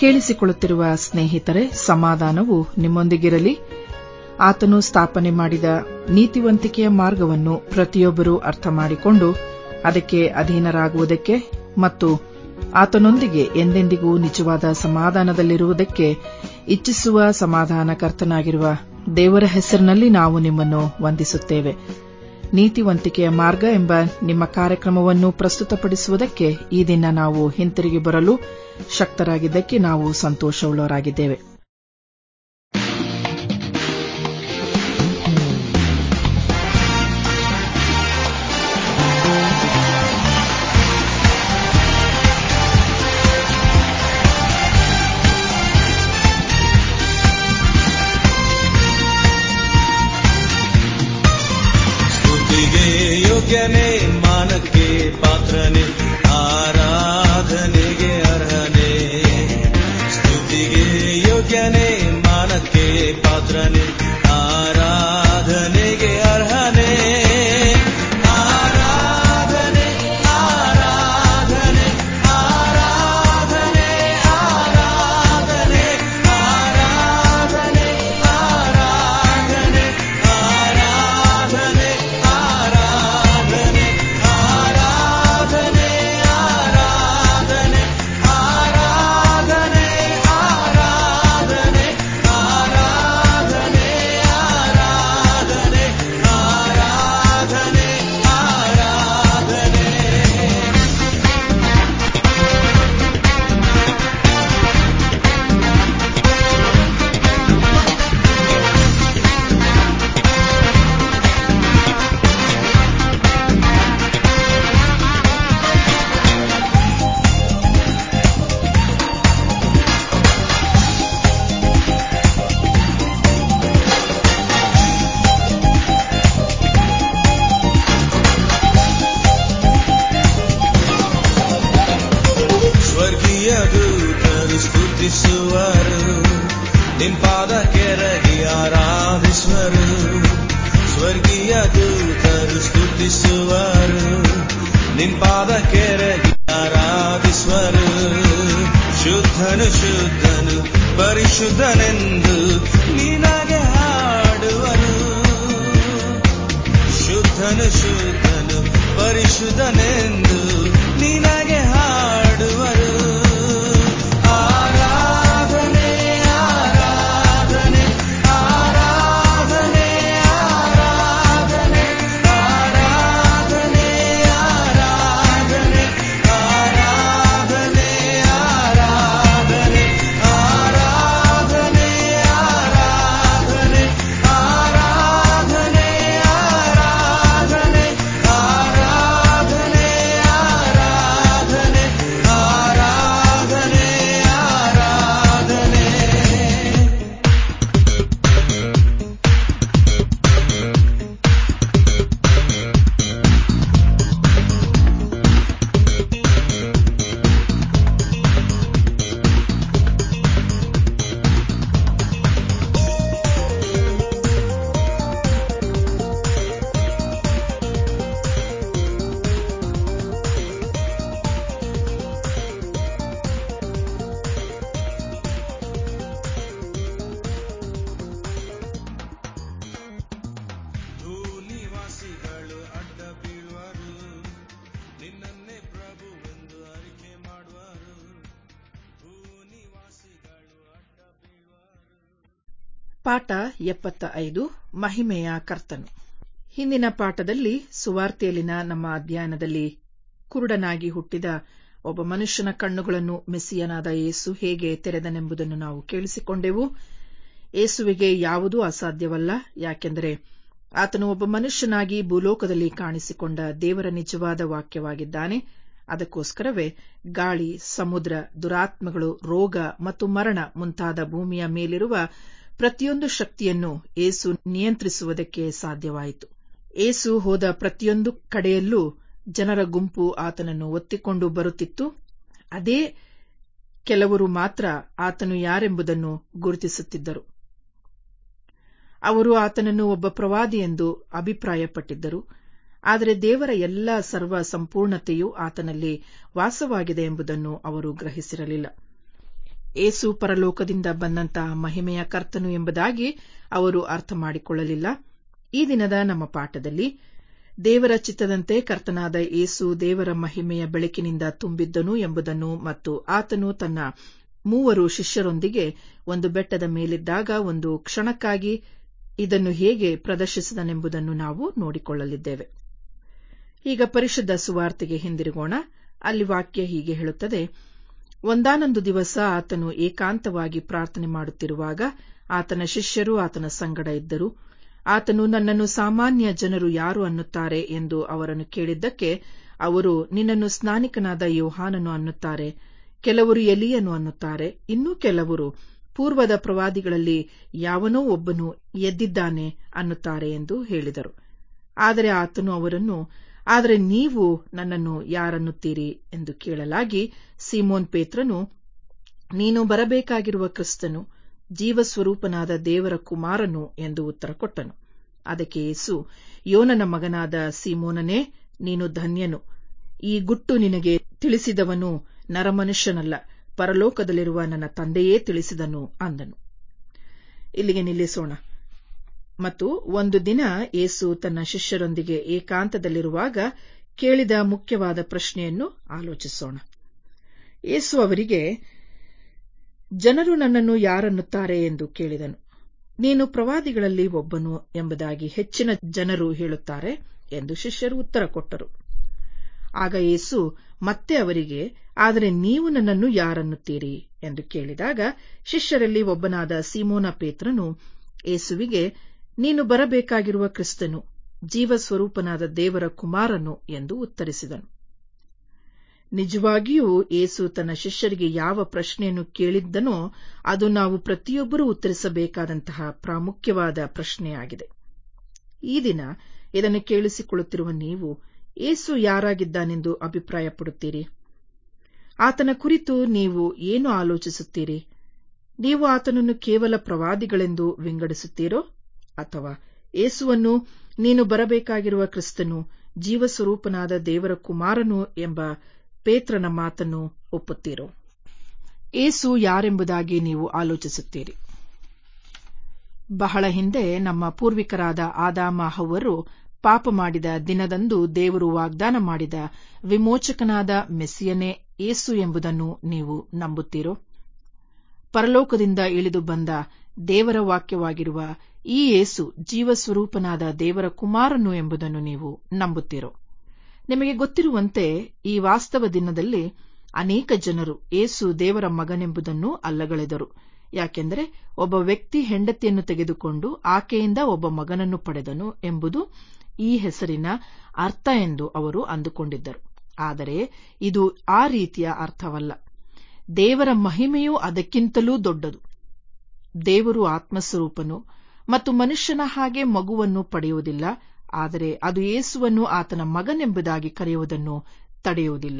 ಕೇಳಿಸಿಕೊಳ್ಳುತ್ತಿರುವ ಸ್ನೇಹಿತರೆ ಸಮಾಧಾನವು ನಿಮ್ಮೊಂದಿಗಿರಲಿ ಆತನು ಸ್ಥಾಪನೆ ಮಾಡಿದ ನೀತಿವಂತಿಕೆಯ ಮಾರ್ಗವನ್ನು ಪ್ರತಿಯೊಬ್ಬರೂ ಅರ್ಥ ಮಾಡಿಕೊಂಡು ಅದಕ್ಕೆ ಅಧೀನರಾಗುವುದಕ್ಕೆ ಮತ್ತು ಆತನೊಂದಿಗೆ ಎಂದೆಂದಿಗೂ ನಿಜವಾದ ಸಮಾಧಾನದಲ್ಲಿರುವುದಕ್ಕೆ ಇಚ್ಛಿಸುವ ಸಮಾಧಾನಕರ್ತನಾಗಿರುವ ದೇವರ ಹೆಸರಿನಲ್ಲಿ ನಾವು ನಿಮ್ಮನ್ನು ವಂದಿಸುತ್ತೇವೆ ನೀತಿವಂತಿಕೆಯ ಮಾರ್ಗ ಎಂಬ ನಿಮ್ಮ ಕಾರ್ಯಕ್ರಮವನ್ನು ಪ್ರಸ್ತುತಪಡಿಸುವುದಕ್ಕೆ ಈ ದಿನ ನಾವು ಹಿಂತಿರುಗಿ ಬರಲು ಶಕ್ತರಾಗಿದ್ದಕ್ಕೆ ನಾವು ಸಂತೋಷವುಳ್ಳವರಾಗಿದ್ದೇವೆ ಸ್ತುತಿಗೆ ಯೋಗ್ಯನೇ ಮಾನಕ್ಕೆ ಪಾತ್ರನೇ ಆರಾಧನೆಗೆ ಅರ್ಹನೇ ಸ್ತುತಿಗೆ ಯೋಗ್ಯನೇ ಮಾನಕ್ಕೆ ಪಾತ್ರನೇ ಆರಾಧನೆಗೆ ಅರ್ಹನೇ ಆರಾಧನೆ ಆರಾಧನೆ ಆರಾಧನೆ ಆರಾಧನೆ ಆರಾಧನೆ ಆರಾಧನೆ ಆರಾಧನೆ ಆರಾಧನೆ ಆರಾಧನೆ ಆರಾಧನೆ ಆರಾಧನೆ ಆರಾಧನೆ ಆರಾಧನೆ ಆರಾಧನೆ ಆರಾಧನೆ ಆರಾಧನೆ ಸ್ವರ್ಗೀಯ ದೂತರು ಸ್ತುತಿಸುವರು ನಿಂಪಾದ ಕೆರಗಿ ಆರಾಧಿಸುವರು ಸ್ವರ್ಗೀಯ ದೂತರು ಸ್ತುತಿಸುವರು ನಿಂಪಾದ ಕೆರಗಿ ಆರಾಧಿಸುವರು ಶುದ್ಧನು ಶುದ್ಧನು ಪರಿಶುದ್ಧನೆಂದು ನಿನಗೆ ಹಾಡುವರು ಶುದ್ಧನು ಶುದ್ಧನು ಪರಿಶುದ್ಧನೆಂದು ನಿನಗೆ ಹಾಡುವರು ಆರಾಧನೆ ಆರಾಧನೆ ಆರಾಧನೆ ಆರಾಧನೆ ಆರಾಧನೆ ಆರಾಧನೆ ಆರಾಧನೆ ಆರಾಧನೆ ಆರಾಧನೆ ಆರಾಧನೆ ಆರಾಧನೆ ಆರಾಧನೆ ಆರಾಧನೆ ಆರಾಧನೆ ಆರಾಧನೆ ಆರಾಧನೆ ಭೂನಿವಾಸಿಗಳು ಅಡ್ಡ ಬೀಳುವರು ನಿನ್ನನ್ನೇ ಪ್ರಭುವೆಂದು ಅರಿಕೆ ಮಾಡುವರು ಭೂನಿವಾಸಿಗಳು ಅಡ್ಡ ಬೀಳುವರು ಪಾಠ ಎಪ್ಪತ್ತ ಐದು ಮಹಿಮೆಯ ಕರ್ತನು ಹಿಂದಿನ ಪಾಠದಲ್ಲಿ ಸುವಾರ್ತೆಯಲ್ಲಿನ ನಮ್ಮ ಅಧ್ಯಯನದಲ್ಲಿ ಕುರುಡನಾಗಿ ಹುಟ್ಟಿದ ಒಬ್ಬ ಮನುಷ್ಯನ ಕಣ್ಣುಗಳನ್ನು ಮೆಸ್ಸಿಯನಾದ ಯೇಸು ಹೇಗೆ ತೆರೆದನೆಂಬುದನ್ನು ನಾವು ಕೇಳಿಸಿಕೊಂಡೆವು ಯೇಸುವಿಗೆ ಯಾವುದೂ ಅಸಾಧ್ಯವಲ್ಲ ಯಾಕೆಂದರೆ ಆತನು ಒಬ್ಬ ಮನುಷ್ಯನಾಗಿ ಭೂಲೋಕದಲ್ಲಿ ಕಾಣಿಸಿಕೊಂಡ ದೇವರ ನಿಜವಾದ ವಾಕ್ಯವಾಗಿದ್ದಾನೆ ಅದಕ್ಕೋಸ್ಕರವೇ ಗಾಳಿ ಸಮುದ್ರ ದುರಾತ್ಮಗಳು ರೋಗ ಮತ್ತು ಮರಣ ಮುಂತಾದ ಭೂಮಿಯ ಮೇಲಿರುವ ಪ್ರತಿಯೊಂದು ಶಕ್ತಿಯನ್ನು ಏಸು ನಿಯಂತ್ರಿಸುವುದಕ್ಕೆ ಸಾಧ್ಯವಾಯಿತು ಏಸು ಹೋದ ಪ್ರತಿಯೊಂದು ಕಡೆಯಲ್ಲೂ ಜನರ ಗುಂಪು ಆತನನ್ನು ಒತ್ತಿಕೊಂಡು ಬರುತ್ತಿತ್ತು ಅದೇ ಕೆಲವರು ಮಾತ್ರ ಆತನು ಯಾರೆಂಬುದನ್ನು ಗುರುತಿಸುತ್ತಿದ್ದರು ಅವರು ಆತನನ್ನು ಒಬ್ಬ ಪ್ರವಾದಿ ಎಂದು ಅಭಿಪ್ರಾಯಪಟ್ಟಿದ್ದರು ಆದರೆ ದೇವರ ಎಲ್ಲ ಸರ್ವ ಸಂಪೂರ್ಣತೆಯು ಆತನಲ್ಲಿ ವಾಸವಾಗಿದೆ ಎಂಬುದನ್ನು ಅವರು ಗ್ರಹಿಸಿರಲಿಲ್ಲ ಏಸು ಪರಲೋಕದಿಂದ ಬಂದಂತಹ ಮಹಿಮೆಯ ಕರ್ತನು ಎಂಬುದಾಗಿ ಅವರು ಅರ್ಥ ಮಾಡಿಕೊಳ್ಳಲಿಲ್ಲ ಈ ದಿನದ ನಮ್ಮ ಪಾಠದಲ್ಲಿ ದೇವರ ಚಿತ್ತದಂತೆ ಕರ್ತನಾದ ಏಸು ದೇವರ ಮಹಿಮೆಯ ಬೆಳಕಿನಿಂದ ತುಂಬಿದ್ದನು ಎಂಬುದನ್ನು ಮತ್ತು ಆತನು ತನ್ನ ಮೂವರು ಶಿಷ್ಯರೊಂದಿಗೆ ಒಂದು ಬೆಟ್ಟದ ಮೇಲಿದ್ದಾಗ ಒಂದು ಕ್ಷಣಕ್ಕಾಗಿ ಇದನ್ನು ಹೇಗೆ ಪ್ರದರ್ಶಿಸಿದನೆಂಬುದನ್ನು ನಾವು ನೋಡಿಕೊಳ್ಳಲಿದ್ದೇವೆ ಈಗ ಪರಿಶುದ್ಧ ಸುವಾರ್ತೆಗೆ ಹಿಂದಿರುಗೋಣ ಅಲ್ಲಿ ವಾಕ್ಯ ಹೀಗೆ ಹೇಳುತ್ತದೆ ಒಂದಾನೊಂದು ದಿವಸ ಆತನು ಏಕಾಂತವಾಗಿ ಪ್ರಾರ್ಥನೆ ಮಾಡುತ್ತಿರುವಾಗ ಆತನ ಶಿಷ್ಯರು ಆತನ ಸಂಗಡ ಇದ್ದರು ಆತನು ನನ್ನನ್ನು ಸಾಮಾನ್ಯ ಜನರು ಯಾರು ಅನ್ನುತ್ತಾರೆ ಎಂದು ಅವರನ್ನು ಕೇಳಿದ್ದಕ್ಕೆ ಅವರು ನಿನ್ನನ್ನು ಸ್ನಾನಿಕನಾದ ಯೋಹಾನನು ಅನ್ನುತ್ತಾರೆ ಕೆಲವರು ಎಲಿಯನು ಅನ್ನುತ್ತಾರೆ ಇನ್ನೂ ಕೆಲವರು ಪೂರ್ವದ ಪ್ರವಾದಿಗಳಲ್ಲಿ ಯಾವನೋ ಒಬ್ಬನು ಎದ್ದಿದ್ದಾನೆ ಅನ್ನುತ್ತಾರೆ ಎಂದು ಹೇಳಿದರು ಆದರೆ ಆತನು ಅವರನ್ನು ಆದರೆ ನೀವು ನನ್ನನ್ನು ಯಾರನ್ನುತ್ತೀರಿ ಎಂದು ಕೇಳಲಾಗಿ ಸೀಮೋನ್ ಪೇತ್ರನು ನೀನು ಬರಬೇಕಾಗಿರುವ ಕ್ರಿಸ್ತನು ಜೀವಸ್ವರೂಪನಾದ ದೇವರ ಕುಮಾರನು ಎಂದು ಉತ್ತರ ಕೊಟ್ಟನು ಅದಕ್ಕೆ ಯೇಸು ಯೋನನ ಮಗನಾದ ಸೀಮೋನನೇ ನೀನು ಧನ್ಯನು ಈ ಗುಟ್ಟು ನಿನಗೆ ತಿಳಿಸಿದವನು ನರಮನುಷ್ಯನಲ್ಲ ಪರಲೋಕದಲ್ಲಿರುವ ನನ್ನ ತಂದೆಯೇ ತಿಳಿಸಿದನು ಅಂದನು ಇಲ್ಲಿಗೆ ನಿಲ್ಲಿಸೋಣ ಮತ್ತು ಒಂದು ದಿನ ಯೇಸು ತನ್ನ ಶಿಷ್ಯರೊಂದಿಗೆ ಏಕಾಂತದಲ್ಲಿರುವಾಗ ಕೇಳಿದ ಮುಖ್ಯವಾದ ಪ್ರಶ್ನೆಯನ್ನು ಆಲೋಚಿಸೋಣ ಯೇಸು ಅವರಿಗೆ ಜನರು ನನ್ನನ್ನು ಯಾರನ್ನುತ್ತಾರೆ ಎಂದು ಕೇಳಿದನು ನೀನು ಪ್ರವಾದಿಗಳಲ್ಲಿ ಒಬ್ಬನು ಎಂಬುದಾಗಿ ಹೆಚ್ಚಿನ ಜನರು ಹೇಳುತ್ತಾರೆ ಎಂದು ಶಿಷ್ಯರು ಉತ್ತರ ಕೊಟ್ಟರು ಆಗ ಯೇಸು ಮತ್ತೆ ಅವರಿಗೆ ಆದರೆ ನೀವು ನನ್ನನ್ನು ಯಾರನ್ನುತ್ತೀರಿ ಎಂದು ಕೇಳಿದಾಗ ಶಿಷ್ಯರಲ್ಲಿ ಒಬ್ಬನಾದ ಸೀಮೋನ ಪೇತ್ರನು ಯೇಸುವಿಗೆ ನೀನು ಬರಬೇಕಾಗಿರುವ ಕ್ರಿಸ್ತನು ಜೀವಸ್ವರೂಪನಾದ ದೇವರ ಕುಮಾರನು ಎಂದು ಉತ್ತರಿಸಿದನು ನಿಜವಾಗಿಯೂ ಯೇಸು ತನ್ನ ಶಿಷ್ಯರಿಗೆ ಯಾವ ಪ್ರಶ್ನೆಯನ್ನು ಕೇಳಿದ್ದನೋ ಅದು ನಾವು ಪ್ರತಿಯೊಬ್ಬರೂ ಉತ್ತರಿಸಬೇಕಾದಂತಹ ಪ್ರಾಮುಖ್ಯವಾದ ಪ್ರಶ್ನೆಯಾಗಿದೆ ಈ ದಿನ ಇದನ್ನು ಕೇಳಿಸಿಕೊಳ್ಳುತ್ತಿರುವ ನೀವು ಏಸು ಯಾರಾಗಿದ್ದಾನೆಂದು ಅಭಿಪ್ರಾಯಪಡುತ್ತೀರಿ ಆತನ ಕುರಿತು ನೀವು ಏನು ಆಲೋಚಿಸುತ್ತೀರಿ ನೀವು ಆತನನ್ನು ಕೇವಲ ಪ್ರವಾದಿಗಳೆಂದು ವಿಂಗಡಿಸುತ್ತೀರೋ ಅಥವಾ ಏಸುವನ್ನು ನೀನು ಬರಬೇಕಾಗಿರುವ ಕ್ರಿಸ್ತನು ಜೀವಸ್ವರೂಪನಾದ ದೇವರ ಕುಮಾರನು ಎಂಬ ಪೇತ್ರನ ಮಾತನ್ನು ಒಪ್ಪುತ್ತೀರೋ ಏಸು ಯಾರೆಂಬುದಾಗಿ ನೀವು ಆಲೋಚಿಸುತ್ತೀರಿ ಬಹಳ ಹಿಂದೆ ನಮ್ಮ ಪೂರ್ವಿಕರಾದ ಆದಾಮ ಹವ್ವರು ಪಾಪ ಮಾಡಿದ ದಿನದಂದು ದೇವರು ವಾಗ್ದಾನ ಮಾಡಿದ ವಿಮೋಚಕನಾದ ಮೆಸ್ಸಿಯನೇ ಏಸು ಎಂಬುದನ್ನು ನೀವು ನಂಬುತ್ತೀರೋ ಪರಲೋಕದಿಂದ ಇಳಿದು ಬಂದ ದೇವರ ವಾಕ್ಯವಾಗಿರುವ ಈ ಏಸು ಜೀವಸ್ವರೂಪನಾದ ದೇವರ ಕುಮಾರನು ಎಂಬುದನ್ನು ನೀವು ನಂಬುತ್ತೀರೋ ನಿಮಗೆ ಗೊತ್ತಿರುವಂತೆ ಈ ವಾಸ್ತವ ದಿನದಲ್ಲಿ ಅನೇಕ ಜನರು ಏಸು ದೇವರ ಮಗನೆಂಬುದನ್ನು ಅಲ್ಲಗಳೆದರು ಯಾಕೆಂದರೆ ಒಬ್ಬ ವ್ಯಕ್ತಿ ಹೆಂಡತಿಯನ್ನು ತೆಗೆದುಕೊಂಡು ಆಕೆಯಿಂದ ಒಬ್ಬ ಮಗನನ್ನು ಪಡೆದನು ಎಂಬುದು ಈ ಹೆಸರಿನ ಅರ್ಥ ಎಂದು ಅವರು ಅಂದುಕೊಂಡಿದ್ದರು ಆದರೆ ಇದು ಆ ರೀತಿಯ ಅರ್ಥವಲ್ಲ ದೇವರ ಮಹಿಮೆಯೂ ಅದಕ್ಕಿಂತಲೂ ದೊಡ್ಡದು ದೇವರು ಆತ್ಮಸ್ವರೂಪನು ಮತ್ತು ಮನುಷ್ಯನ ಹಾಗೆ ಮಗುವನ್ನು ಪಡೆಯುವುದಿಲ್ಲ ಆದರೆ ಅದು ಯೇಸುವನ್ನು ಆತನ ಮಗನೆಂಬುದಾಗಿ ಕರೆಯುವುದನ್ನು ತಡೆಯುವುದಿಲ್ಲ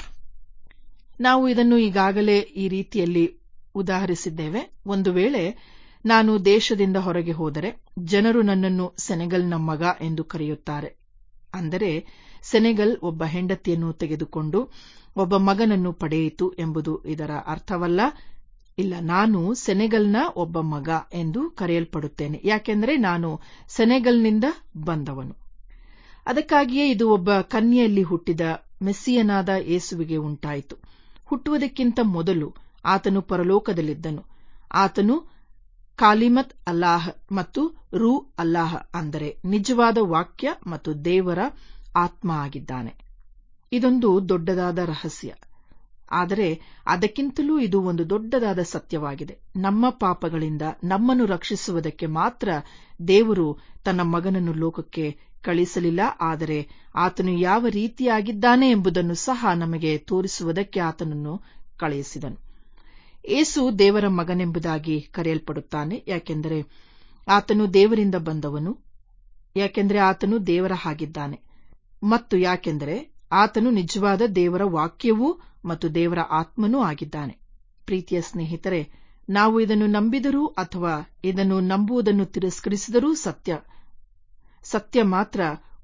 ನಾವು ಇದನ್ನು ಈಗಾಗಲೇ ಈ ರೀತಿಯಲ್ಲಿ ಉದಾಹರಿಸಿದ್ದೇವೆ ಒಂದು ವೇಳೆ ನಾನು ದೇಶದಿಂದ ಹೊರಗೆ ಹೋದರೆ ಜನರು ನನ್ನನ್ನು ಸೆನೆಗಲ್ನ ಮಗ ಎಂದು ಕರೆಯುತ್ತಾರೆ ಅಂದರೆ ಸೆನೆಗಲ್ ಒಬ್ಬ ಹೆಂಡತಿಯನ್ನು ತೆಗೆದುಕೊಂಡು ಒಬ್ಬ ಮಗನನ್ನು ಪಡೆಯಿತು ಎಂಬುದು ಇದರ ಅರ್ಥವಲ್ಲ ಇಲ್ಲ ನಾನು ಸೆನೆಗಲ್ನ ಒಬ್ಬ ಮಗ ಎಂದು ಕರೆಯಲ್ಪಡುತ್ತೇನೆ ಯಾಕೆಂದರೆ ನಾನು ಸೆನೆಗಲ್ನಿಂದ ಬಂದವನು ಅದಕ್ಕಾಗಿಯೇ ಇದು ಒಬ್ಬ ಕನ್ಯೆಯಲ್ಲಿ ಹುಟ್ಟಿದ ಮೆಸ್ಸಿಯನಾದ ಯೇಸುವಿಗೆ ಉಂಟಾಯಿತು ಹುಟ್ಟುವುದಕ್ಕಿಂತ ಮೊದಲು ಆತನು ಪರಲೋಕದಲ್ಲಿದ್ದನು ಆತನು ಕಾಲಿಮತ್ ಅಲ್ಲಾಹ್ ಮತ್ತು ರೂ ಅಲ್ಲಾಹ್ ಅಂದರೆ ನಿಜವಾದ ವಾಕ್ಯ ಮತ್ತು ದೇವರ ಆತ್ಮ ಆಗಿದ್ದಾನೆ ಇದೊಂದು ದೊಡ್ಡದಾದ ರಹಸ್ಯ ಆದರೆ ಅದಕ್ಕಿಂತಲೂ ಇದು ಒಂದು ದೊಡ್ಡದಾದ ಸತ್ಯವಾಗಿದೆ ನಮ್ಮ ಪಾಪಗಳಿಂದ ನಮ್ಮನ್ನು ರಕ್ಷಿಸುವುದಕ್ಕೆ ಮಾತ್ರ ದೇವರು ತನ್ನ ಮಗನನ್ನು ಲೋಕಕ್ಕೆ ಕಳಿಸಲಿಲ್ಲ ಆದರೆ ಆತನು ಯಾವ ರೀತಿಯಾಗಿದ್ದಾನೆ ಎಂಬುದನ್ನು ಸಹ ನಮಗೆ ತೋರಿಸುವುದಕ್ಕೆ ಆತನನ್ನು ಕಳುಹಿಸಿದನು ಏಸು ದೇವರ ಮಗನೆಂಬುದಾಗಿ ಕರೆಯಲ್ಪಡುತ್ತಾನೆ ಯಾಕೆಂದರೆ ಆತನು ದೇವರಿಂದ ಬಂದವನು ಯಾಕೆಂದರೆ ಆತನು ದೇವರ ಹಾಗಿದ್ದಾನೆ ಮತ್ತು ಯಾಕೆಂದರೆ ಆತನು ನಿಜವಾದ ದೇವರ ವಾಕ್ಯವೂ ಮತ್ತು ದೇವರ ಆತ್ಮನೂ ಆಗಿದ್ದಾನೆ ಪ್ರೀತಿಯ ಸ್ನೇಹಿತರೆ ನಾವು ಇದನ್ನು ನಂಬಿದರೂ ಅಥವಾ ಇದನ್ನು ನಂಬುವುದನ್ನು ತಿರಸ್ಕರಿಸಿದರೂ ಸತ್ಯ ಸತ್ಯ ಮಾತ್ರ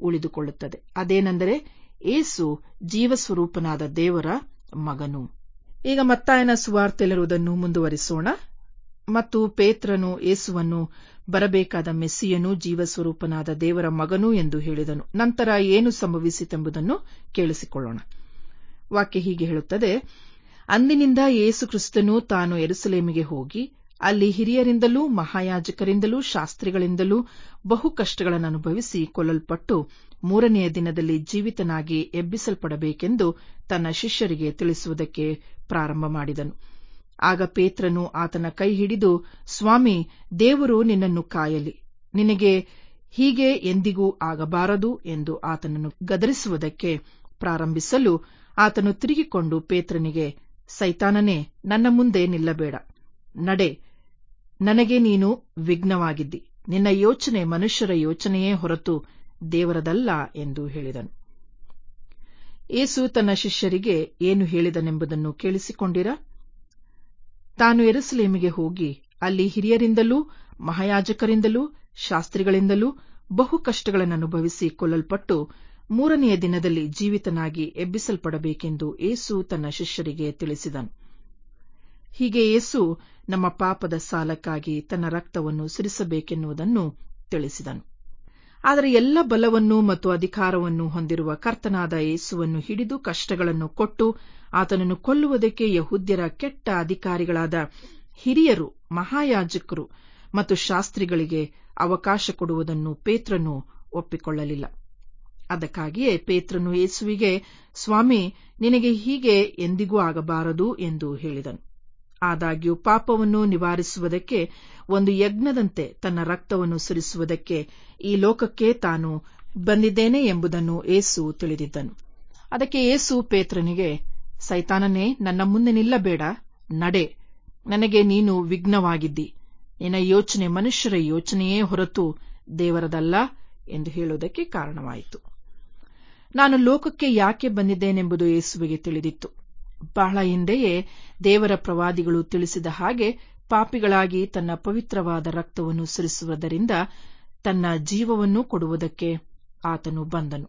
ಉಳಿದುಕೊಳ್ಳುತ್ತದೆ ಅದೇನೆಂದರೆ ಏಸು ಜೀವಸ್ವರೂಪನಾದ ದೇವರ ಮಗನು ಈಗ ಮತ್ತಾಯನ ಸುವಾರ್ತೆಲಿರುವುದನ್ನು ಮುಂದುವರಿಸೋಣ ಮತ್ತು ಪೇತ್ರನು ಯೇಸುವನ್ನು ಬರಬೇಕಾದ ಮೆಸ್ಸಿಯನೂ ಜೀವಸ್ವರೂಪನಾದ ದೇವರ ಮಗನೂ ಎಂದು ಹೇಳಿದನು ನಂತರ ಏನು ಸಂಭವಿಸಿತೆಂಬುದನ್ನು ಕೇಳಿಸಿಕೊಳ್ಳೋಣ ವಾಕ್ಯ ಹೀಗೆ ಹೇಳುತ್ತದೆ ಅಂದಿನಿಂದ ಯೇಸು ಕ್ರಿಸ್ತನು ತಾನು ಎರುಸಲೇಮಿಗೆ ಹೋಗಿ ಅಲ್ಲಿ ಹಿರಿಯರಿಂದಲೂ ಮಹಾಯಾಜಕರಿಂದಲೂ ಶಾಸ್ತ್ರಿಗಳಿಂದಲೂ ಬಹು ಕಷ್ಟಗಳನ್ನು ಅನುಭವಿಸಿ ಕೊಲ್ಲಲ್ಪಟ್ಟು ಮೂರನೆಯ ದಿನದಲ್ಲಿ ಜೀವಿತನಾಗಿ ಎಬ್ಬಿಸಲ್ಪಡಬೇಕೆಂದು ತನ್ನ ಶಿಷ್ಯರಿಗೆ ತಿಳಿಸುವುದಕ್ಕೆ ಪ್ರಾರಂಭ ಮಾಡಿದನು ಆಗ ಪೇತ್ರನು ಆತನ ಕೈ ಹಿಡಿದು ಸ್ವಾಮಿ ದೇವರು ನಿನ್ನನ್ನು ಕಾಯಲಿ ನಿನಗೆ ಹೀಗೆ ಎಂದಿಗೂ ಆಗಬಾರದು ಎಂದು ಆತನನ್ನು ಗದರಿಸುವುದಕ್ಕೆ ಪ್ರಾರಂಭಿಸಲು ಆತನು ತಿರುಗಿಕೊಂಡು ಪೇತ್ರನಿಗೆ ಸೈತಾನನೇ ನನ್ನ ಮುಂದೆ ನಿಲ್ಲಬೇಡ ನಡೆ ನನಗೆ ನೀನು ವಿಘ್ನವಾಗಿದ್ದಿ ನಿನ್ನ ಯೋಚನೆ ಮನುಷ್ಯರ ಯೋಚನೆಯೇ ಹೊರತು ದೇವರದಲ್ಲ ಎಂದು ಹೇಳಿದನು ಯೇಸು ತನ್ನ ಶಿಷ್ಯರಿಗೆ ಏನು ಹೇಳಿದನೆಂಬುದನ್ನು ಕೇಳಿಸಿಕೊಂಡಿರಾ ತಾನು ಎರುಸಲೇಮಿಗೆ ಹೋಗಿ ಅಲ್ಲಿ ಹಿರಿಯರಿಂದಲೂ ಮಹಾಯಾಜಕರಿಂದಲೂ ಶಾಸ್ತ್ರಿಗಳಿಂದಲೂ ಬಹು ಕಷ್ಟಗಳನ್ನು ಅನುಭವಿಸಿ ಕೊಲ್ಲಲ್ಪಟ್ಟು ಮೂರನೆಯ ದಿನದಲ್ಲಿ ಜೀವಿತನಾಗಿ ಎಬ್ಬಿಸಲ್ಪಡಬೇಕೆಂದು ಏಸು ತನ್ನ ಶಿಷ್ಯರಿಗೆ ತಿಳಿಸಿದನು ಹೀಗೆ ಯೇಸು ನಮ್ಮ ಪಾಪದ ಸಾಲಕ್ಕಾಗಿ ತನ್ನ ರಕ್ತವನ್ನು ಸುರಿಸಬೇಕೆನ್ನುವುದನ್ನು ತಿಳಿಸಿದನು ಆದರೆ ಎಲ್ಲ ಬಲವನ್ನು ಮತ್ತು ಅಧಿಕಾರವನ್ನು ಹೊಂದಿರುವ ಕರ್ತನಾದ ಯೇಸುವನ್ನು ಹಿಡಿದು ಕಷ್ಟಗಳನ್ನು ಕೊಟ್ಟು ಆತನನ್ನು ಕೊಲ್ಲುವುದಕ್ಕೆ ಯಹೂದ್ಯರ ಕೆಟ್ಟ ಅಧಿಕಾರಿಗಳಾದ ಹಿರಿಯರು ಮಹಾಯಾಜಕರು ಮತ್ತು ಶಾಸ್ತ್ರಿಗಳಿಗೆ ಅವಕಾಶ ಕೊಡುವುದನ್ನು ಪೇತ್ರನು ಒಪ್ಪಿಕೊಳ್ಳಲಿಲ್ಲ ಅದಕ್ಕಾಗಿಯೇ ಪೇತ್ರನು ಯೇಸುವಿಗೆ ಸ್ವಾಮಿ ನಿನಗೆ ಹೀಗೆ ಎಂದಿಗೂ ಆಗಬಾರದು ಎಂದು ಹೇಳಿದನು ಆದಾಗ್ಯೂ ಪಾಪವನ್ನು ನಿವಾರಿಸುವುದಕ್ಕೆ ಒಂದು ಯಜ್ಞದಂತೆ ತನ್ನ ರಕ್ತವನ್ನು ಸುರಿಸುವುದಕ್ಕೆ ಈ ಲೋಕಕ್ಕೆ ತಾನು ಬಂದಿದ್ದೇನೆ ಎಂಬುದನ್ನು ಏಸು ತಿಳಿದಿದ್ದನು ಅದಕ್ಕೆ ಏಸು ಪೇತ್ರನಿಗೆ ಸೈತಾನನೇ ನನ್ನ ಮುಂದೆ ನಿಲ್ಲಬೇಡ ನಡೆ ನನಗೆ ನೀನು ವಿಘ್ನವಾಗಿದ್ದಿ ನಿನ್ನ ಯೋಚನೆ ಮನುಷ್ಯರ ಯೋಚನೆಯೇ ಹೊರತು ದೇವರದಲ್ಲ ಎಂದು ಹೇಳುವುದಕ್ಕೆ ಕಾರಣವಾಯಿತು ನಾನು ಲೋಕಕ್ಕೆ ಯಾಕೆ ಬಂದಿದ್ದೇನೆಂಬುದು ಯೇಸುವಿಗೆ ತಿಳಿದಿತ್ತು ಬಹಳ ಹಿಂದೆಯೇ ದೇವರ ಪ್ರವಾದಿಗಳು ತಿಳಿಸಿದ ಹಾಗೆ ಪಾಪಿಗಳಾಗಿ ತನ್ನ ಪವಿತ್ರವಾದ ರಕ್ತವನ್ನು ಸುರಿಸುವುದರಿಂದ ತನ್ನ ಜೀವವನ್ನು ಕೊಡುವುದಕ್ಕೆ ಆತನು ಬಂದನು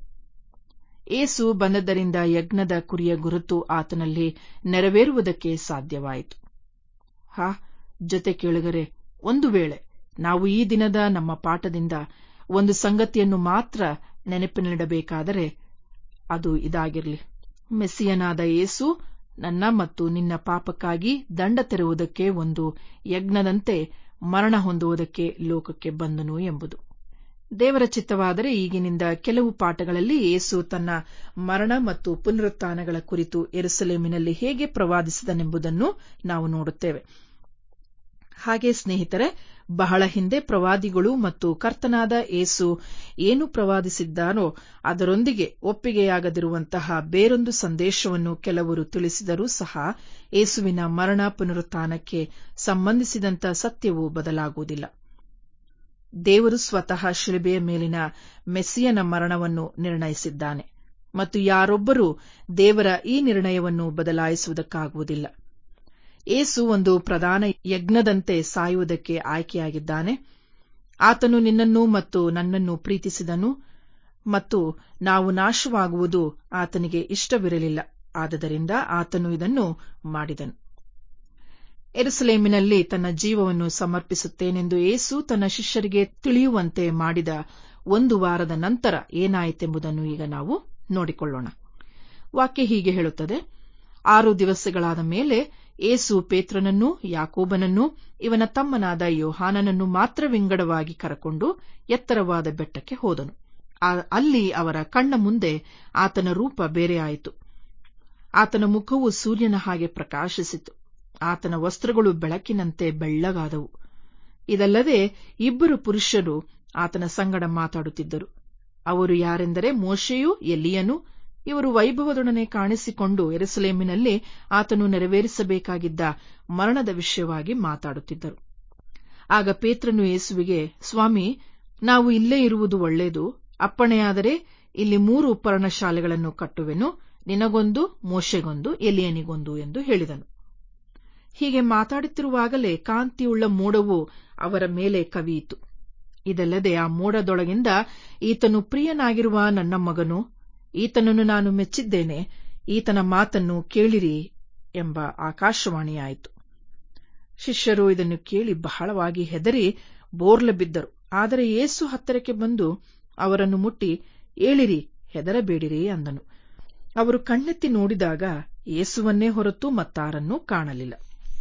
ಏಸು ಬಂದದ್ದರಿಂದ ಯಜ್ಞದ ಕುರಿಯ ಗುರುತು ಆತನಲ್ಲಿ ನೆರವೇರುವುದಕ್ಕೆ ಸಾಧ್ಯವಾಯಿತು ಹಾ ಜೊತೆ ಕೇಳುಗರೆ ಒಂದು ವೇಳೆ ನಾವು ಈ ದಿನದ ನಮ್ಮ ಪಾಠದಿಂದ ಒಂದು ಸಂಗತಿಯನ್ನು ಮಾತ್ರ ನೆನಪಿನಿಡಬೇಕಾದರೆ ಅದು ಇದಾಗಿರಲಿ ಮೆಸ್ಸಿಯನಾದ ಯೇಸು ನನ್ನ ಮತ್ತು ನಿನ್ನ ಪಾಪಕ್ಕಾಗಿ ದಂಡ ತೆರುವುದಕ್ಕೆ ಒಂದು ಯಜ್ಞದಂತೆ ಮರಣ ಹೊಂದುವುದಕ್ಕೆ ಲೋಕಕ್ಕೆ ಬಂದನು ಎಂಬುದು ದೇವರ ಚಿತ್ತವಾದರೆ ಈಗಿನಿಂದ ಕೆಲವು ಪಾಠಗಳಲ್ಲಿ ಯೇಸು ತನ್ನ ಮರಣ ಮತ್ತು ಪುನರುತ್ಥಾನಗಳ ಕುರಿತು ಎರುಸಲೇಮಿನಲ್ಲಿ ಹೇಗೆ ಪ್ರವಾದಿಸಿದನೆಂಬುದನ್ನು ನಾವು ನೋಡುತ್ತೇವೆ ಹಾಗೆ ಸ್ನೇಹಿತರೆ ಬಹಳ ಹಿಂದೆ ಪ್ರವಾದಿಗಳು ಮತ್ತು ಕರ್ತನಾದ ಏಸು ಏನು ಪ್ರವಾದಿಸಿದ್ದಾರೋ ಅದರೊಂದಿಗೆ ಒಪ್ಪಿಗೆಯಾಗದಿರುವಂತಹ ಬೇರೊಂದು ಸಂದೇಶವನ್ನು ಕೆಲವರು ತಿಳಿಸಿದರೂ ಸಹ ಏಸುವಿನ ಮರಣ ಪುನರುತ್ಥಾನಕ್ಕೆ ಸಂಬಂಧಿಸಿದಂತ ಸತ್ಯವು ಬದಲಾಗುವುದಿಲ್ಲ ದೇವರು ಸ್ವತಃ ಶಿಲುಬೆಯ ಮೇಲಿನ ಮೆಸ್ಸಿಯನ ಮರಣವನ್ನು ನಿರ್ಣಯಿಸಿದ್ದಾನೆ ಮತ್ತು ಯಾರೊಬ್ಬರೂ ದೇವರ ಈ ನಿರ್ಣಯವನ್ನು ಬದಲಾಯಿಸುವುದಕ್ಕಾಗುವುದಿಲ್ಲ ಏಸು ಒಂದು ಪ್ರಧಾನ ಯಜ್ಞದಂತೆ ಸಾಯುವುದಕ್ಕೆ ಆಯ್ಕೆಯಾಗಿದ್ದಾನೆ ಆತನು ನಿನ್ನನ್ನು ಮತ್ತು ನನ್ನನ್ನು ಪ್ರೀತಿಸಿದನು ಮತ್ತು ನಾವು ನಾಶವಾಗುವುದು ಆತನಿಗೆ ಇಷ್ಟವಿರಲಿಲ್ಲ ಆದದರಿಂದ ಆತನು ಇದನ್ನು ಮಾಡಿದನು ಎರುಸಲೇಮಿನಲ್ಲಿ ತನ್ನ ಜೀವವನ್ನು ಸಮರ್ಪಿಸುತ್ತೇನೆಂದು ಏಸು ತನ್ನ ಶಿಷ್ಯರಿಗೆ ತಿಳಿಯುವಂತೆ ಮಾಡಿದ ಒಂದು ವಾರದ ನಂತರ ಏನಾಯಿತೆಂಬುದನ್ನು ಈಗ ನಾವು ನೋಡಿಕೊಳ್ಳೋಣ ವಾಕ್ಯ ಹೀಗೆ ಹೇಳುತ್ತದೆ ಆರು ದಿವಸಗಳಾದ ಮೇಲೆ ಏಸು ಪೇತ್ರನನ್ನೂ ಯಾಕೋಬನನ್ನೂ ಇವನ ತಮ್ಮನಾದ ಯೋಹಾನನನ್ನು ಮಾತ್ರ ವಿಂಗಡವಾಗಿ ಕರಕೊಂಡು ಎತ್ತರವಾದ ಬೆಟ್ಟಕ್ಕೆ ಹೋದನು ಅಲ್ಲಿ ಅವರ ಕಣ್ಣ ಮುಂದೆ ಆತನ ರೂಪ ಬೇರೆಯಾಯಿತು ಆತನ ಮುಖವು ಸೂರ್ಯನ ಹಾಗೆ ಪ್ರಕಾಶಿಸಿತು ಆತನ ವಸ್ತ್ರಗಳು ಬೆಳಕಿನಂತೆ ಬೆಳ್ಳಗಾದವು ಇದಲ್ಲದೆ ಇಬ್ಬರು ಪುರುಷರು ಆತನ ಸಂಗಡ ಮಾತಾಡುತ್ತಿದ್ದರು ಅವರು ಯಾರೆಂದರೆ ಮೋಶೆಯೂ ಎಲಿಯನು ಇವರು ವೈಭವದೊಡನೆ ಕಾಣಿಸಿಕೊಂಡು ಎರುಸಲೇಮಿನಲ್ಲಿ ಆತನು ನೆರವೇರಿಸಬೇಕಾಗಿದ್ದ ಮರಣದ ವಿಷಯವಾಗಿ ಮಾತಾಡುತ್ತಿದ್ದರು ಆಗ ಪೇತ್ರನು ಯೇಸುವಿಗೆ ಸ್ವಾಮಿ ನಾವು ಇಲ್ಲೇ ಇರುವುದು ಒಳ್ಳೆಯದು ಅಪ್ಪಣೆಯಾದರೆ ಇಲ್ಲಿ ಮೂರು ಪರ್ಣಶಾಲೆಗಳನ್ನು ಕಟ್ಟುವೆನು ನಿನಗೊಂದು ಮೋಶೆಗೊಂದು ಎಲಿಯನಿಗೊಂದು ಎಂದು ಹೇಳಿದನು ಹೀಗೆ ಮಾತಾಡುತ್ತಿರುವಾಗಲೇ ಕಾಂತಿಯುಳ್ಳ ಮೋಡವು ಅವರ ಮೇಲೆ ಕವಿಯಿತು ಇದಲ್ಲದೆ ಆ ಮೋಡದೊಳಗಿಂದ ಈತನು ಪ್ರಿಯನಾಗಿರುವ ನನ್ನ ಮಗನು ಈತನನ್ನು ನಾನು ಮೆಚ್ಚಿದ್ದೇನೆ ಈತನ ಮಾತನ್ನು ಕೇಳಿರಿ ಎಂಬ ಆಕಾಶವಾಣಿಯಾಯಿತು ಶಿಷ್ಯರು ಇದನ್ನು ಕೇಳಿ ಬಹಳವಾಗಿ ಹೆದರಿ ಬೋರ್ಲೆ ಬಿದ್ದರು ಆದರೆ ಯೇಸು ಹತ್ತಿರಕ್ಕೆ ಬಂದು ಅವರನ್ನು ಮುಟ್ಟಿ ಏಳಿರಿ ಹೆದರಬೇಡಿರಿ ಅಂದನು ಅವರು ಕಣ್ಣೆತ್ತಿ ನೋಡಿದಾಗ ಯೇಸುವನ್ನೇ ಹೊರತು ಮತ್ತಾರನ್ನೂ ಕಾಣಲಿಲ್ಲ